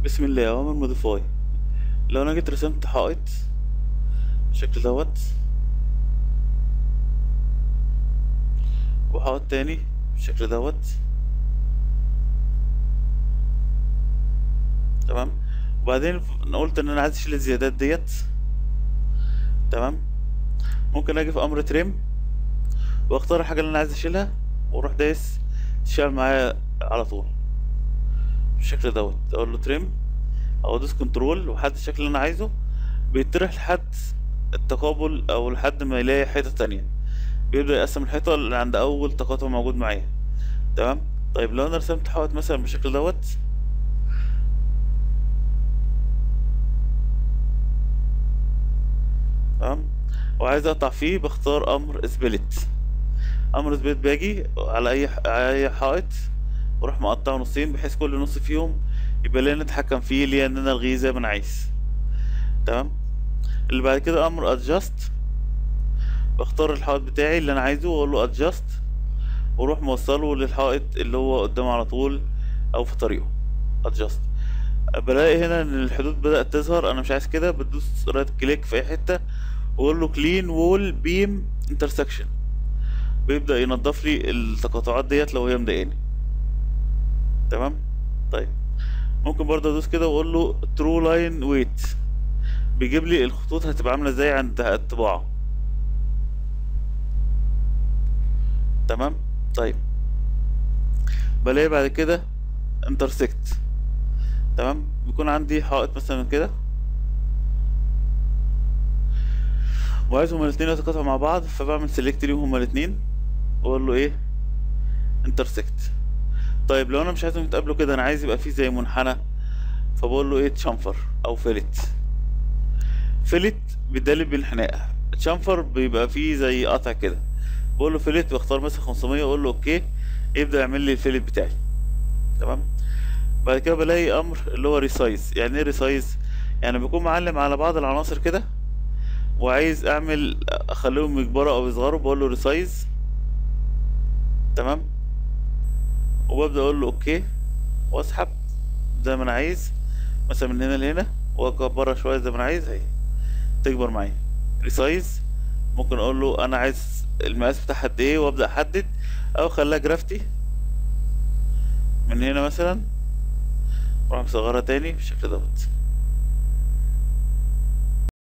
بسم الله اوامر موديفاي لو انا جيت رسمت حائط بالشكل دوت وحائط تاني بالشكل دوت تمام وبعدين انا قلت ان انا عايز اشيل الزيادات ديت تمام ممكن اجي في امر تريم واختار الحاجه اللي انا عايز اشيلها واروح دايس تشتغل معايا على طول بالشكل دوت اقول له تريم او ادوس كنترول وحدد الشكل اللي انا عايزه بيطرح لحد التقابل او لحد ما يلاقي حيطه تانية بيبدا يقسم الحيطه اللي عند اول تقاطع موجود معايا تمام طيب لو انا رسمت حائط مثلا بالشكل دوت تمام وعايز اقطع فيه بختار امر سبلت امر سبلت باجي على اي على اي حائط واروح مقطعه نصين بحيث كل نص فيهم يبقى ليا نتحكم فيه ليا ان انا الغيه زي ما انا عايز تمام اللي بعد كده امر ادجاست بختار الحائط بتاعي اللي انا عايزه واقول له ادجاست واروح موصله للحائط اللي هو قدامه على طول او في طريقه ادجاست بلاقي هنا ان الحدود بدأت تظهر انا مش عايز كده بدوس رايت كليك في اي حتة واقول له كلين وول بيم انترسكشن بيبدأ ينضف لي التقاطعات ديت لو هي مضايقاني تمام طيب ممكن برضه ادوس كده واقول له ترو لاين ويت بيجيب لي الخطوط هتبقى عامله ازاي عند الطباعه تمام طيب بلاقي بعد كده انترسكت تمام بيكون عندي حائط مثلا كده وعايزهم الاتنين يتقاطعوا مع بعض فبعمل سيلكت ليهم هما الاتنين واقول له ايه انترسكت طيب لو انا مش عايزهم يتقابلوا كده انا عايز يبقى فيه زي منحنى فبقول له ايه تشنفر او فيلت فيلت بيدالي بالانحناء تشنفر بيبقى فيه زي قطع كده بقول له فيلت واختار مثلا 500 واقول له اوكي يبدا يعمل لي الفيلت بتاعي تمام بعد كده بلاقي امر اللي هو ريسايز يعني ايه ريسايز يعني بكون معلم على بعض العناصر كده وعايز اعمل اخليهم يكبروا او يصغروا بقول له ريسايز تمام وببدا اقول له اوكي واسحب زي ما انا عايز مثلا من هنا لهنا واكبرها شويه زي ما انا عايز اهي تكبر معايا ريسايز ممكن اقول له انا عايز المقاس بتاعها قد ايه وابدا احدد او اخليها جرافتي من هنا مثلا واروح مصغرها تاني بالشكل دوت